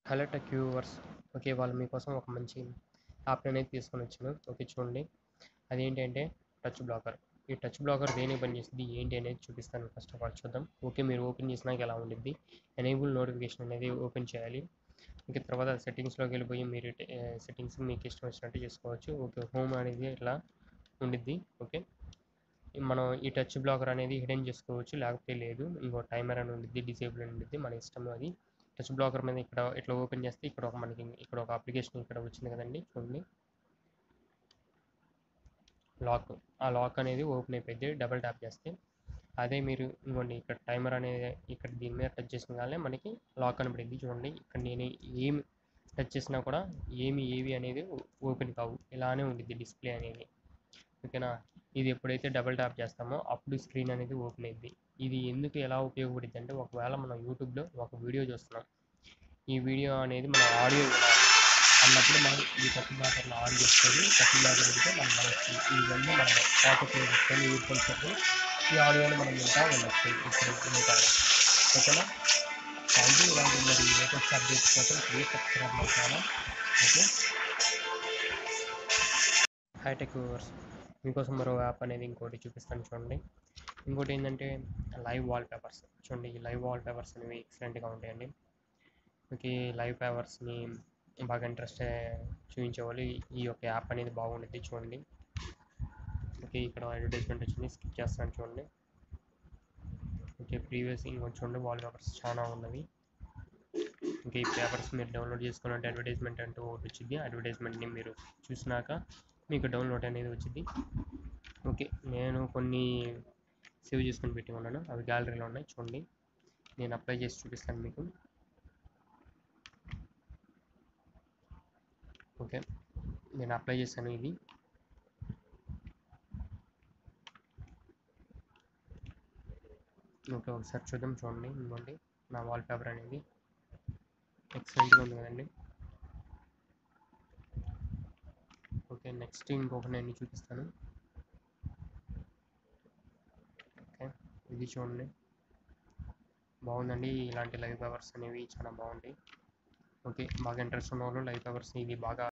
hello tech viewers okay వాళ్ళు మీకోసం ఒక మంచి యాప్ అనేది తీసుకొని వచ్చాను ఓకే చూడండి అదేంటంటే టచ్ బ్లాకర్ ఈ టచ్ బ్లాకర్ దేనికి పనిచేస్తుంది ఏంటి అనేది చూపిస్తాను ఫస్ట్ ఆఫ్ ఆల్ చూద్దాం ఓకే మీరు ఓపెన్ చేసినాక ఎలా ఉండిద్ది ఎనేబుల్ నోటిఫికేషన్ అనేది ఓపెన్ చేయాలి ఓకే తర్వాత సెట్టింగ్స్లోకి వెళ్ళిపోయి మీరు సెట్టింగ్స్ మీకు ఇష్టం వచ్చినట్టు చేసుకోవచ్చు ఓకే హోమ్ అనేది ఇట్లా ఉండిద్ది ఓకే మనం ఈ టచ్ బ్లాకర్ అనేది హిడెన్ చేసుకోవచ్చు లేకపోతే లేదు ఇంకో టైమర్ అని ఉండిద్ది డిసేబుల్ అని ఉండిద్ది మన ఇష్టం అది టచ్ బ్లాకర్ మీద ఇక్కడ ఇట్లా ఓపెన్ చేస్తే ఇక్కడ ఒక మనకి ఇక్కడ ఒక అప్లికేషన్ ఇక్కడ వచ్చింది కదండి చూడండి లాక్ ఆ లాక్ అనేది ఓపెన్ అయిపోయింది డబుల్ ట్యాప్ చేస్తే అదే మీరు ఇంకోండి ఇక్కడ టైమర్ అనేది ఇక్కడ దీని మీద టచ్ చేసిన కానీ మనకి లాక్ కనబడింది చూడండి ఇక్కడ నేను ఏమి టచ్ చేసినా కూడా ఏమి ఏవి అనేది ఓపెన్ కావు ఇలానే ఉండిద్ది డిస్ప్లే అనేది ఓకేనా ఇది ఎప్పుడైతే డబుల్ ట్యాప్ చేస్తామో అప్పుడు స్క్రీన్ అనేది ఓపెన్ అయింది ఇది ఎందుకు ఎలా ఉపయోగపడుద్ది అంటే ఒకవేళ మనం యూట్యూబ్లో ఒక వీడియో చూస్తున్నాం ఈ వీడియో అనేది మన ఆడియో వినాలి అన్నప్పుడు మనం ఈ టచ్ బ్లాకర్లో ఆన్ చేసుకొని టచ్ బ్లాకర్ ఉంటే మనం మనకి ఇవన్నీ మనం పాకెట్లో పెట్టుకొని ఇయర్ ఫోన్స్ పెట్టుకొని ఈ ఆడియోని మనం వింటా ఉండొచ్చు ఇప్పుడు వింటాం ఓకేనా థ్యాంక్ యూ ఇలాంటి మరి లేటెస్ట్ అప్డేట్స్ కోసం please subscribe my channel okay hitech viewers మీకోసం మరో యాప్ అనేది ఇంకోటి చూపిస్తాను చూడండి ఇంకోటి ఏంటంటే లైవ్ వాల్ పేపర్స్ చూడండి ఈ లైవ్ వాల్ పేపర్స్ అనేవి ఎక్సలెంట్గా ఉంటాయండి మీకు లైవ్ పేపర్స్ని బాగా ఇంట్రెస్ట్ చూపించేవాళ్ళు ఈ యొక్క యాప్ అనేది బాగుంటుంది చూడండి ఓకే ఇక్కడ అడ్వర్టైజ్మెంట్ వచ్చింది స్కిప్ చేస్తాను చూడండి ఓకే ప్రీవియస్ ఇంకొంచెం చూడండి వాల్ పేపర్స్ చాలా ఉన్నవి ఇంకా ఈ పేపర్స్ మీరు డౌన్లోడ్ చేసుకోవాలంటే అడ్వర్టైజ్మెంట్ అంటూ ఒకటి వచ్చింది అడ్వర్టైజ్మెంట్ని మీరు చూసినాక మీకు డౌన్లోడ్ అనేది వచ్చింది ఓకే నేను కొన్ని సేవ్ చేసుకొని పెట్టి ఉన్నాను అవి గ్యాలరీలో ఉన్నాయి చూడండి నేను అప్లై చేసి చూపిస్తాను మీకు ఓకే నేను అప్లై చేశాను ఇది ఓకే ఒకసారి చూద్దాం చూడండి ఇంకోండి నా వాల్ పేపర్ అనేది ఎక్సలెంట్గా ఉంది కదండి ఓకే నెక్స్ట్ ఇంకొక నేను చూపిస్తాను ఓకే ఇది చూడండి బాగుందండి ఇలాంటి లైవ్ పేపర్స్ అనేవి చాలా బాగుంటాయి ఓకే బాగా ఇంట్రెస్ట్ ఉన్న వాళ్ళు లైవ్ పేపర్స్ ఇది బాగా